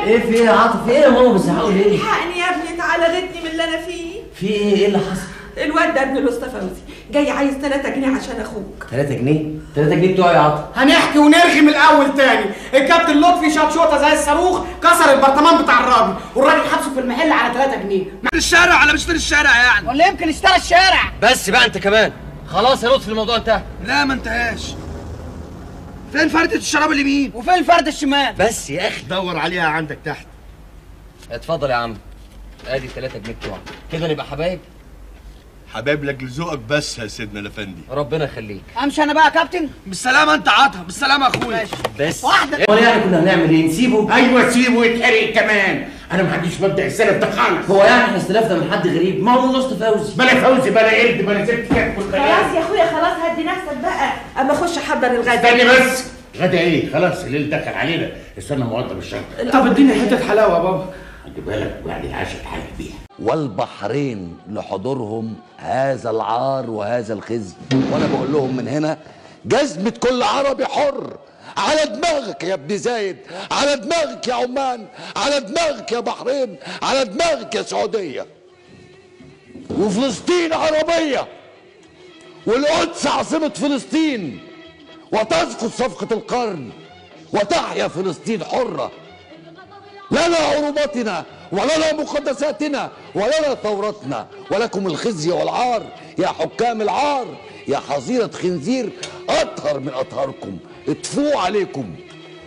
ايه في ايه يا عاطف ايه يا ماما بتزعقوا ليه الحقني يا ابني تعالى غتني من اللي انا فيه في ايه ايه اللي حصل الواد ده ابن الاسطى فوزي جاي عايز 3 جنيه عشان اخوك 3 جنيه 3 جنيه بتوعي يا عاطف هنحكي ونرغي من الاول تاني الكابتن لطفي شاط شوطه زي الصاروخ كسر البرطمان بتاع الراجل والراجل حبسه في المحل على 3 جنيه الشارع على مشتري الشارع يعني ولا يمكن اشترى الشارع بس بقى انت كمان خلاص يا لطفي الموضوع انتهى لا ما انتهاش فين فردة الشراب اليمين وفين الفرد الشمال بس يا اخي دور عليها عندك تحت اتفضل يا عم ادي 3 جنيه بتوعك كده نبقى حبايب حبايب لك لذوقك بس يا سيدنا الافندي ربنا يخليك امشي انا بقى يا كابتن بالسلامة انت عاطها بالسلامة يا اخويا بس واحدة. امال يعني كنا هنعمل ايه نسيبه ايوه سيبه يتحرق كمان انا ما عنديش مبدا السلف ده خالص هو يعني احنا استلفنا من حد غريب ما هو من وسط فوزي بلا فوزي بلا قرد بلا ست كتف خلاص يا اخويا خلاص هدي نفسك بقى اما اخش احضر الغدا استني بس غدا ايه خلاص الليل دخل علينا استنى موضب الشنطه طب اديني حته حلاوه يا بابا خلي بالك وبعد العشاء اتحرك بيها والبحرين لحضورهم هذا العار وهذا الخزي وانا بقول لهم من هنا جزمة كل عربي حر على دماغك يا ابن زايد على دماغك يا عمان على دماغك يا بحرين على دماغك يا سعودية وفلسطين عربية والقدس عاصمة فلسطين وتسقط صفقة القرن وتحيا فلسطين حرة لنا عروبتنا ولنا مقدساتنا ولنا ثورتنا ولكم الخزي والعار يا حكام العار يا حظيرة خنزير أطهر من أطهاركم اتفوا عليكم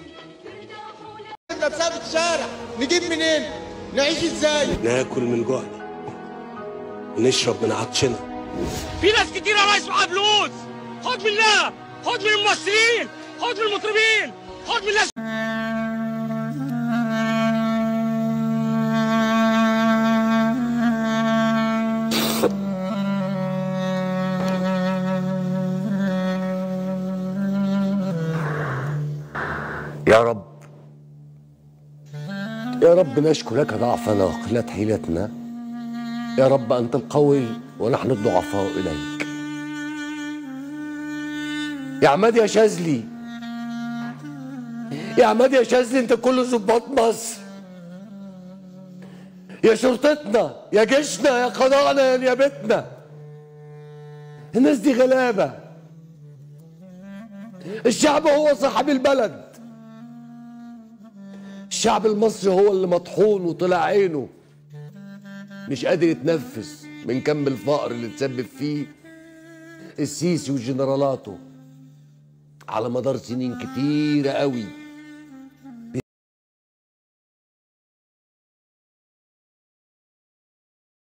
احنا بسبب الشارع نجيب منين نعيش ازاي ناكل من جوعنا ونشرب من عطشنا في ناس كتير يا ريس معاها فلوس خد منها خد من الممثلين خد من المطربين خد من الناس يا رب يا رب نشكو لك ضعفنا وقلة حيلتنا يا رب أنت القوي ونحن الضعفاء إليك يا عماد يا شاذلي يا عماد يا شاذلي أنت كل ضباط مصر يا شرطتنا يا جيشنا يا قضاءنا يا نيابتنا الناس دي غلابة الشعب هو صاحب البلد الشعب المصري هو اللي مطحون وطلع عينه مش قادر يتنفس من كم الفقر اللي تسبب فيه السيسي وجنرالاته على مدار سنين كتيرة قوي